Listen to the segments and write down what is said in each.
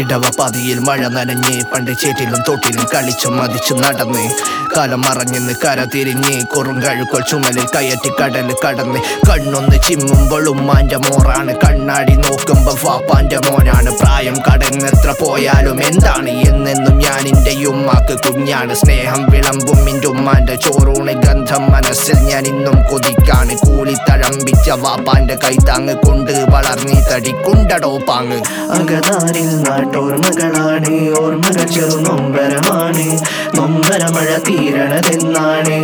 ഇടവ പതിയിൽ മഴ നനഞ്ഞ് പണ്ട് ചേറ്റിലും തോട്ടിലും കളിച്ചു മതിച്ചു നടന്ന് കാലം മറഞ്ഞെന്ന് കര തിരിഞ്ഞ് കുറുങ്കഴുക്കോൾ ചുമലിൽ കയറ്റി കടൽ കടന്ന് കണ്ണൊന്ന് ചിമ്മുമ്പോൾ ഉമ്മാന്റെ മോറാണ് കണ്ണാടി നോക്കുമ്പോ വാപ്പാന്റെ മോനാണ് പ്രായം കടന്നെത്ര പോയാലും എന്താണ് എന്നെന്നും ഞാൻ എൻ്റെ ഉമ്മാക്ക് കുഞ്ഞാണ് സ്നേഹം വിളമ്പും എൻ്റെ ഉമ്മാന്റെ ചോറൂണ് ഗന്ധം മനസ്സിൽ ഞാൻ ഇന്നും കൊതിക്കാണ് കൂലി തഴമ്പിച്ച വാപ്പാന്റെ കൈത്താങ്ങ് കൊണ്ട് വളർന്നീ തടിക്കുണ്ടടോ പാങ്ങ് അകതാരിൽ നാട്ടോർമ്മകളാണ് ഓർമ്മകൾ ചെറു നൊമ്പരമാണ് നൊമ്പരമഴ തീരണതെന്നാണ്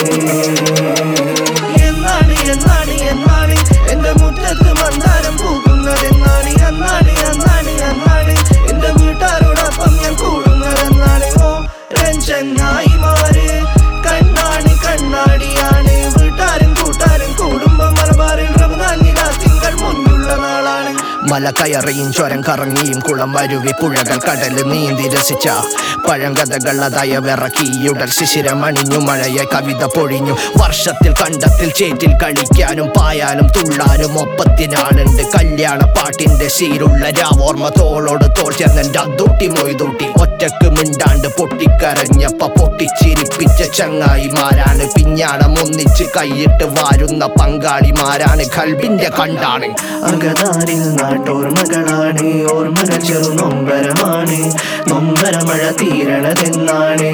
എന്നാണ് എന്നാണ് എന്നാണ് എന്റെ മുറ്റത്ത് മന്ദാരം പൂക്കുന്നതെന്നാണ് എന്നാണ് എന്നാണ് എന്നാണ് എന്റെ വീട്ടാരോടൊപ്പം ഞാൻ കൂടുന്നതെന്നാണ് ഓ രഞ്ജനായി മാറ് കണ്ണാണ് കണ്ണാടിയാണ് വീട്ടാരും കൂട്ടാരും കൂടുമ്പോ മലബാറിൽ റമദാൻ നിലാ തിങ്കൾ മുന്നുള്ള നാളാണ് മല കയറിയും ചുരം കറങ്ങിയും കുളം വരുവി പുഴകൾ കടല് നീന്തി രസിച്ച പഴങ്കഥകൾ അതായ വിറക്കിയുടൽ ശിശിരമണിഞ്ഞു മഴയെ കവിത പൊഴിഞ്ഞു വർഷത്തിൽ കണ്ടത്തിൽ ചേറ്റിൽ കളിക്കാനും പായാനും തുള്ളാനും ഒപ്പത്തിനാളുണ്ട് കല്യാണ പാട്ടിന്റെ ശീലുള്ള രാവോർമ്മ തോളോട് തോൾ ചേർന്നെന്റെ അന്തൂട്ടി മൊയ്തൂട്ടി ഒറ്റക്ക് മിണ്ടാണ്ട് പൊട്ടിക്കരഞ്ഞപ്പ പൊട്ടിച്ചിരിപ്പിച്ച ചങ്ങായിമാരാണ് പിഞ്ഞാണം ഒന്നിച്ച് കൈയിട്ട് വാരുന്ന പങ്കാളിമാരാണ് കൽബിന്റെ കണ്ടാണ് അകതാരിൽ നാട്ടോർമ്മകളാണ് ഓർമ്മകൾ ചെറു നൊമ്പരമാണ് നൊമ്പരമഴ തീരണതെന്നാണ്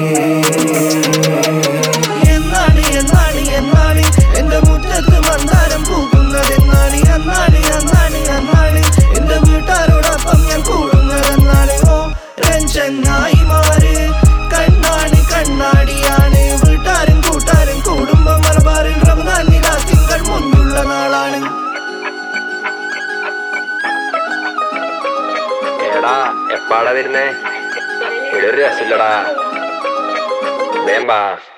എന്നാണ് എന്നാണ് എന്നാണ് എന്റെ മുറ്റത്ത് മന്ദാരം പൂക്കുന്നതെന്നാണ് എന്നാണ് എന്നാണ് എന്നാണ് എന്റെ വീട്ടാരോടൊപ്പം ഞാൻ കൂടുന്നതെന്നാണ് ഓ രഞ്ജനായി മാറ് കണ്ണാണ് കണ്ണാടിയാണ് വീട്ടാരും കൂട്ടാരും കൂടുമ്പോ മലബാറിൽ റമദാൻ നിലാ തിങ്കൾ മുന്നുള്ള നാളാണ് എടാ എപ്പാടാ വരുന്നേ ഇവിടെ ഒരു രസമില്ലടാ വേമ്പാ